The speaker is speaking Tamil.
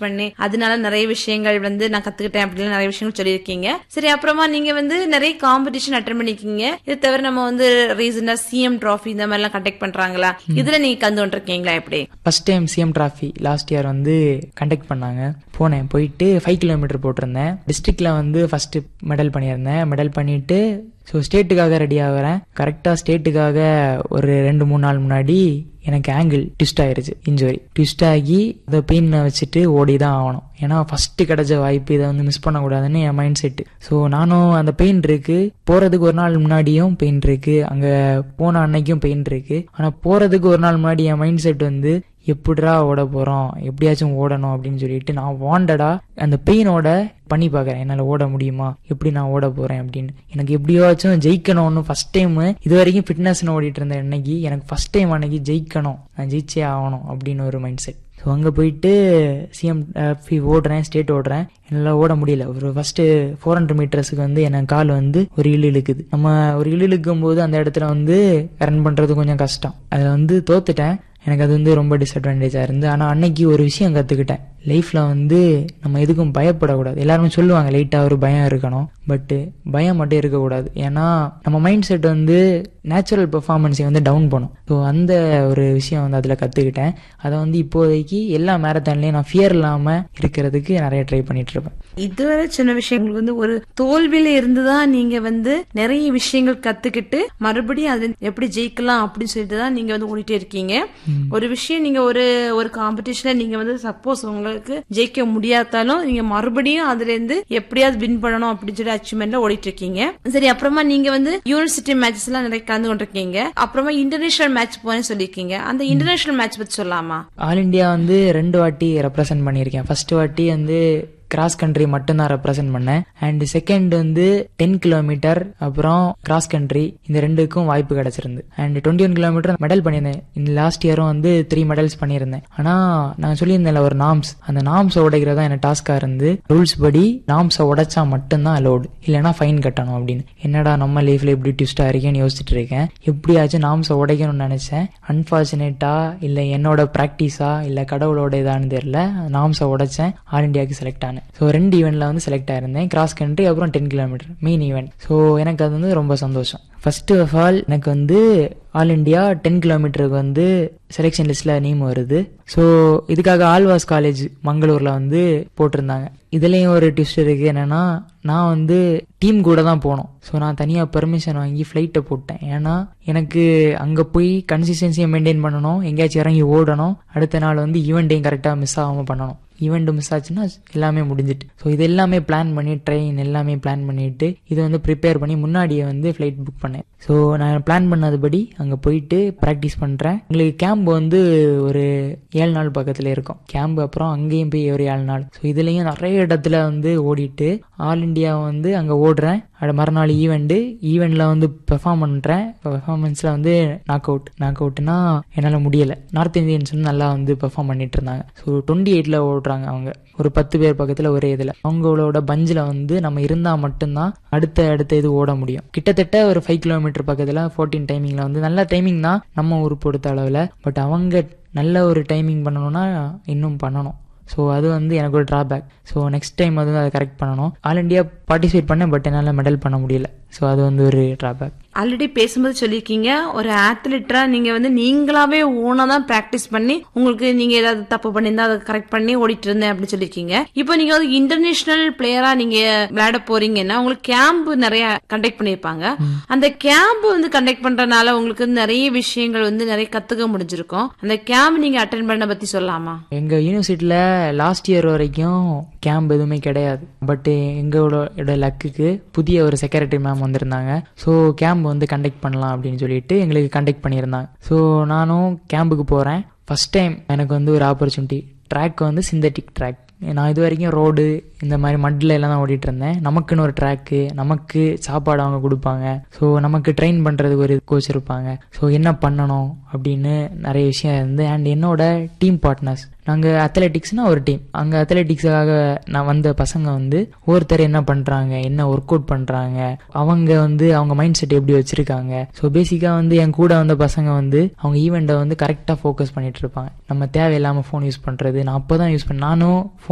பண்ணி அதனால நிறைய விஷயங்கள் வந்து நான் கத்துக்கிட்டேன் அப்படின்னு நிறைய விஷயங்கள் சொல்லியிருக்கீங்க சரி அப்புறமா நீங்க வந்து நிறைய காம்படிஷன் அட்டன் பண்ணிருக்கீங்க இது தவிர நம்ம வந்து ரீசெண்டா சிஎம் ட்ராஃபி இந்த மாதிரி எல்லாம் கண்டக்ட் பண்றாங்களா இதுல நீங்க கந்து கொண்டிருக்கீங்களா எப்படி first time C M trophy last year வந்து கண்டக்ட் பண்ணாங்க போனேன் போயிட்டு ஃபைவ் கிலோமீட்டர் போட்டிருந்தேன் டிஸ்ட்ரிக்ட்ல வந்து ஃபர்ஸ்ட் மெடல் பண்ணியிருந்தேன் மெடல் பண்ணிட்டு ஸோ ஸ்டேட்டுக்காக ரெடி ஆகிறேன் கரெக்டாக ஸ்டேட்டுக்காக ஒரு ரெண்டு மூணு நாள் முன்னாடி எனக்கு ஆங்கிள் ட்விஸ்ட் ஆயிருச்சு இன்ஜுரி ட்விஸ்ட் ஆகி அதை பெயினை வச்சுட்டு ஓடி தான் ஆகணும் ஏன்னா ஃபர்ஸ்ட் கிடைச்ச வாய்ப்பு இதை வந்து மிஸ் பண்ணக்கூடாதுன்னு என் மைண்ட் செட்டு ஸோ நானும் அந்த பெயின் இருக்கு போறதுக்கு ஒரு நாள் முன்னாடியும் பெயின் இருக்கு அங்க போன அன்னைக்கும் பெயின் இருக்கு ஆனா போறதுக்கு ஒரு நாள் முன்னாடி என் மைண்ட் செட் வந்து எப்படிடா ஓட போறோம் எப்படியாச்சும் ஓடணும் அப்படின்னு சொல்லிட்டு நான் வாண்டடா அந்த பெயினோட பண்ணி பார்க்கறேன் என்னால ஓட முடியுமா எப்படி நான் ஓட போறேன் அப்படின்னு எனக்கு எப்படியாச்சும் ஜெயிக்கணும்னு ஃபர்ஸ்ட் டைம் இது வரைக்கும் ஃபிட்னஸ்னு ஓடிட்டு இருந்த அன்னைக்கு எனக்கு ஃபர்ஸ்ட் டைம் அன்னைக்கு ஜெயிக்கணும் நான் ஜெயிச்சே ஆகணும் அப்படின்னு ஒரு மைண்ட் செட் ஸோ அங்கே போயிட்டு சிஎம் ஃபி ஓடுறேன் ஸ்டேட் ஓடுறேன் என்னால் ஓட முடியல ஒரு ஃபர்ஸ்ட் ஃபோர் ஹண்ட்ரட் மீட்டர்ஸுக்கு வந்து எனக்கு கால் வந்து ஒரு இழு இழுக்குது நம்ம ஒரு இழு இழுக்கும் போது அந்த இடத்துல வந்து ரன் பண்ணுறது கொஞ்சம் கஷ்டம் அதில் வந்து தோத்துட்டேன் எனக்கு அது வந்து ரொம்ப டிஸ்அட்வான்டேஜாக இருந்து ஆனால் அன்னைக்கு ஒரு விஷயம் கற்றுக்கிட்டேன் லைஃப்பில் வந்து நம்ம எதுக்கும் பயப்படக்கூடாது எல்லாருமே சொல்லுவாங்க லைட்டாக ஒரு பயம் இருக்கணும் பட்டு பயம் மட்டும் இருக்கக்கூடாது ஏன்னா நம்ம மைண்ட் செட் வந்து நேச்சுரல் பெர்ஃபார்மன்ஸை வந்து டவுன் பண்ணும் ஸோ அந்த ஒரு விஷயம் வந்து அதில் கற்றுக்கிட்டேன் அதை வந்து இப்போதைக்கு எல்லா மேரத்தான்லேயும் நான் ஃபியர் இல்லாமல் இருக்கிறதுக்கு நிறைய ட்ரை பண்ணிட்டு இருப்பேன் இதுவரை சின்ன விஷயங்களுக்கு வந்து ஒரு தோல்வியில இருந்துதான் நீங்க வந்து நிறைய விஷயங்கள் கத்துக்கிட்டு மறுபடியும் அது எப்படி ஜெயிக்கலாம் அப்படின்னு சொல்லிட்டு தான் நீங்க வந்து ஓடிட்டே இருக்கீங்க ஒரு விஷயம் நீங்க ஒரு ஒரு காம்படிஷன்ல நீங்க வந்து சப்போஸ் உங்களுக்கு ஜெயிக்க முடியாதாலும் நீங்க மறுபடியும் அதுல இருந்து எப்படியாவது வின் பண்ணணும் அப்படின்னு சொல்லி அச்சீவ்மெண்ட்ல ஓடிட்டு இருக்கீங்க சரி அப்புறமா நீங்க வந்து யூனிவர்சிட்டி மேட்சஸ் எல்லாம் நிறைய கலந்து கொண்டிருக்கீங்க அப்புறமா இன்டர்நேஷனல் மேட்ச் போனேன்னு சொல்லியிருக்கீங்க அந்த இன்டர்நேஷனல் மேட்ச் பத்தி சொல்லலாமா ஆல் இண்டியா வந்து ரெண்டு வாட்டி ரெப்ரசன்ட் பண்ணியிருக்கேன் ஃபர்ஸ்ட் வாட்டி வந்து கிராஸ் கண்ட்ரி மட்டும்தான் ரெப்ரசென்ட் பண்ணேன் அண்ட் செகண்ட் வந்து டென் கிலோமீட்டர் அப்புறம் கிராஸ் கண்ட்ரி இந்த ரெண்டுக்கும் வாய்ப்பு கிடைச்சிருந்து and twenty one kilometre medal பண்ணியிருந்தேன் இந்த லாஸ்ட் இயரும் வந்து த்ரீ மெடல்ஸ் பண்ணியிருந்தேன் ஆனா நான் சொல்லியிருந்தேன்ல ஒரு நாம்ஸ் அந்த நாம்ஸை உடைக்கிறதா எனக்கு டாஸ்கா இருந்து ரூல்ஸ் படி நாம்ஸை உடைச்சா மட்டும்தான் அலோடு இல்லைன்னா ஃபைன் கட்டணும் அப்படின்னு என்னடா நம்ம லைஃப்ல எப்படி ட்விஸ்டா இருக்கேன்னு யோசிச்சுட்டு இருக்கேன் எப்படியாச்சும் நாம்ஸை உடைக்கணும்னு நினைச்சேன் அன்பார்ச்சுனேட்டா இல்ல என்னோட பிராக்டிஸா இல்ல கடவுளோட இதான்னு தெரியல நாம்ஸை உடைச்சேன் ஆல் இண்டியாவுக்கு செலக்ட் ஆனேன் ஸோ ரெண்டு ஈவெண்ட்ல வந்து செலக்ட் ஆயிருந்தேன் கிராஸ் கண்ட்ரி அப்புறம் ten kilometre main event so எனக்கு அது வந்து ரொம்ப சந்தோஷம் ஃபர்ஸ்ட் ஆஃப் ஆல் எனக்கு வந்து ஆல் இண்டியா டென் கிலோமீட்டருக்கு வந்து செலெக்ஷன் லிஸ்ட்ல நேம் வருது ஸோ இதுக்காக ஆல்வாஸ் காலேஜ் மங்களூர்ல வந்து போட்டிருந்தாங்க இதுலயும் ஒரு ட்விஸ்ட் இருக்கு என்னன்னா நான் வந்து டீம் கூட தான் போனோம் ஸோ நான் தனியாக பெர்மிஷன் வாங்கி ஃப்ளைட்டை போட்டேன் ஏன்னா எனக்கு அங்கே போய் கன்சிஸ்டன்சியை மெயின்டைன் பண்ணணும் எங்கேயாச்சும் இறங்கி ஓடணும் அடுத்த நாள் வந்து ஈவெண்ட்டையும் கரெக்டாக மிஸ் ஆகாமல் பண்ணணும் ஈவெண்ட் மிஸ் ஆச்சுன்னா எல்லாமே முடிஞ்சிட்டு ஸோ இது எல்லாமே பிளான் பண்ணி ட்ரெயின் எல்லாமே பிளான் பண்ணிட்டு இது வந்து ப்ரிப்பேர் பண்ணி முன்னாடியே வந்து ஃப்ளைட் புக் பண்ணேன் ஸோ நான் பிளான் பண்ணதுபடி அங்கே போயிட்டு ப்ராக்டிஸ் பண்ணுறேன் எங்களுக்கு கேம்ப் வந்து ஒரு ஏழு நாள் பக்கத்தில் இருக்கும் கேம்ப் அப்புறம் அங்கேயும் போய் ஒரு ஏழு நாள் ஸோ இதுலேயும் நிறைய இடத்துல வந்து ஓடிட்டு ஆல் இண்டியா வந்து அங்கே ஓடுறேன் அட மறுநாள் ஈவெண்ட்டு ஈவெண்ட்டில் வந்து பெர்ஃபார்ம் பண்ணுறேன் பெர்ஃபார்மன்ஸில் வந்து நாக் அவுட் நாக் அவுட்னா என்னால் முடியலை நார்த் இந்தியன்ஸ் வந்து நல்லா வந்து பெர்ஃபார்ம் பண்ணிட்டு இருந்தாங்க ஸோ டுவெண்ட்டி எயிட்டில் ஓடுறாங்க அவங்க ஒரு பத்து பேர் பக்கத்தில் ஒரே இதில் அவங்களோட பஞ்சில் வந்து நம்ம இருந்தால் மட்டும்தான் அடுத்த அடுத்த இது ஓட முடியும் கிட்டத்தட்ட ஒரு ஃபைவ் கிலோமீட்டர் பக்கத்தில் ஃபோர்டீன் டைமிங்கில் வந்து நல்ல டைமிங் தான் நம்ம ஊர் பொறுத்த அளவில் பட் அவங்க நல்ல ஒரு டைமிங் பண்ணணும்னா இன்னும் பண்ணணும் ஸோ அது வந்து எனக்கு ஒரு ட்ராபேக் ஸோ நெக்ஸ்ட் டைம் வந்து அதை கரெக்ட் பண்ணணும் ஆல் இண்டியா பார்ட்டிசிபேட் பண்ணேன் பட் என்னால் மெடல் பண்ண முடியல ஸோ அது வந்து ஒரு ட்ராபேக் ஆல்ரெடி பேசும்போது சொல்லியிருக்கீங்க ஒரு ஆத்லெட்டரா நீங்க வந்து நீங்களாவே ஓனா தான் பிராக்டிஸ் பண்ணி உங்களுக்கு நீங்க ஏதாவது தப்பு பண்ணியிருந்தா அதை கரெக்ட் பண்ணி ஓடிட்டு இருந்தேன் அப்படின்னு சொல்லியிருக்கீங்க இப்போ நீங்க வந்து இன்டர்நேஷனல் பிளேயரா நீங்க விளையாட போறீங்கன்னா உங்களுக்கு கேம்ப் நிறைய கண்டக்ட் பண்ணிருப்பாங்க அந்த கேம்ப் வந்து கண்டக்ட் பண்றதுனால உங்களுக்கு நிறைய விஷயங்கள் வந்து நிறைய கத்துக்க முடிஞ்சிருக்கும் அந்த கேம்ப் நீங்க அட்டன் பண்ண பத்தி சொல்லலாமா எங்க யூனிவர்சிட்டியில லாஸ்ட் இயர் வரைக்கும் கேம்ப் எதுவுமே கிடையாது பட் எங்களோட லக்குக்கு புதிய ஒரு செக்ரட்டரி மேம் வந்திருந்தாங்க ஸோ கேம்ப் வந்து கண்டக்ட் பண்ணலாம் அப்படின்னு சொல்லிட்டு எங்களுக்கு கண்டக்ட் பண்ணியிருந்தாங்க ஸோ நானும் கேம்புக்கு போகிறேன் ஃபர்ஸ்ட் டைம் எனக்கு வந்து ஒரு ஆப்பர்ச்சுனிட்டி ட்ராக் வந்து சிந்தட்டிக் ட்ராக் நான் இது வரைக்கும் ரோடு இந்த மாதிரி மட்டில் எல்லாம் தான் ஓடிட்டு இருந்தேன் நமக்குன்னு ஒரு ட்ராக்கு நமக்கு சாப்பாடு அவங்க கொடுப்பாங்க ஸோ நமக்கு ட்ரெயின் பண்ணுறதுக்கு ஒரு கோச் இருப்பாங்க ஸோ என்ன பண்ணணும் அப்படின்னு நிறைய விஷயம் இருந்து அண்ட் என்னோட டீம் பார்ட்னர்ஸ் நாங்கள் அத்லெட்டிக்ஸ்னா ஒரு டீம் அங்கே அத்லெட்டிக்ஸாக நான் வந்த பசங்க வந்து ஒருத்தர் என்ன பண்ணுறாங்க என்ன ஒர்க் அவுட் பண்ணுறாங்க அவங்க வந்து அவங்க மைண்ட் செட் எப்படி வச்சுருக்காங்க ஸோ பேசிக்காக வந்து என் கூட வந்த பசங்க வந்து அவங்க ஈவெண்ட்டை வந்து கரெக்டாக ஃபோக்கஸ் பண்ணிட்டு இருப்பாங்க நம்ம தேவையில்லாமல் ஃபோன் யூஸ் பண்ணுறது நான் அப்போ தான் யூஸ் பண்ண நானும்